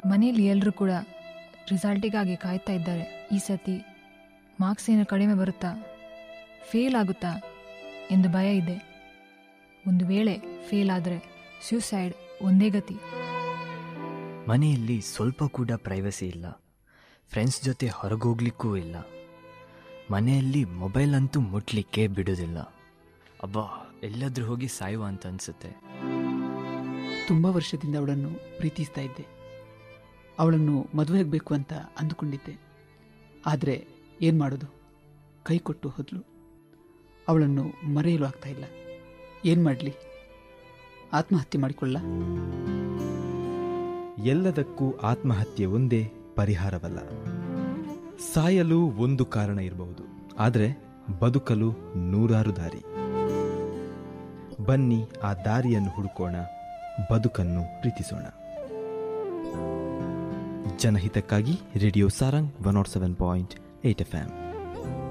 ಮನೆಯಲ್ಲಿ ಎಲ್ಲರೂ ಕೂಡ ರಿಸಲ್ಟಿಗಾಗಿ ಕಾಯ್ತಾ ಇದ್ದಾರೆ ಈ ಸತಿ ಮಾರ್ಕ್ಸ್ ಏನೋ ಕಡಿಮೆ ಬರುತ್ತಾ ಫೇಲ್ ಆಗುತ್ತಾ ಎಂದು ಭಯ ಇದೆ ಒಂದು ವೇಳೆ ಫೇಲ್ ಆದರೆ ಸ್ಯೂಸೈಡ್ ಒಂದೇ ಗತಿ ಮನೆಯಲ್ಲಿ ಸ್ವಲ್ಪ ಕೂಡ ಪ್ರೈವಸಿ ಇಲ್ಲ ಫ್ರೆಂಡ್ಸ್ ಜೊತೆ ಹೊರಗೋಗ್ಲಿಕ್ಕೂ ಇಲ್ಲ ಮನೆಯಲ್ಲಿ ಮೊಬೈಲ್ ಅಂತೂ ಮುಟ್ಲಿಕ್ಕೆ ಬಿಡೋದಿಲ್ಲ ಅಬ್ಬಾ ಎಲ್ಲಾದ್ರೂ ಹೋಗಿ ಸಾಯುವ ಅಂತ ಅನ್ಸುತ್ತೆ ತುಂಬ ವರ್ಷದಿಂದ ಅವಳನ್ನು ಪ್ರೀತಿಸ್ತಾ ಇದ್ದೆ ಅವಳನ್ನು ಮದುವೆಯಾಗಬೇಕು ಅಂತ ಅಂದುಕೊಂಡಿದ್ದೆ ಆದರೆ ಏನು ಮಾಡೋದು ಕೈ ಕೊಟ್ಟು ಹೋದ್ಲು ಅವಳನ್ನು ಮರೆಯಲು ಆಗ್ತಾ ಇಲ್ಲ ಏನು ಮಾಡಲಿ ಆತ್ಮಹತ್ಯೆ ಮಾಡಿಕೊಳ್ಳ ಎಲ್ಲದಕ್ಕೂ ಆತ್ಮಹತ್ಯೆ ಒಂದೇ ಪರಿಹಾರವಲ್ಲ ಸಾಯಲು ಒಂದು ಕಾರಣ ಇರಬಹುದು ಆದರೆ ಬದುಕಲು ನೂರಾರು ದಾರಿ ಬನ್ನಿ ಆ ದಾರಿಯನ್ನು ಹುಡುಕೋಣ ಬದುಕನ್ನು ಪ್ರೀತಿಸೋಣ ಜನಹಿತಕ್ಕಾಗಿ radio Sarang one nought seven point eight F M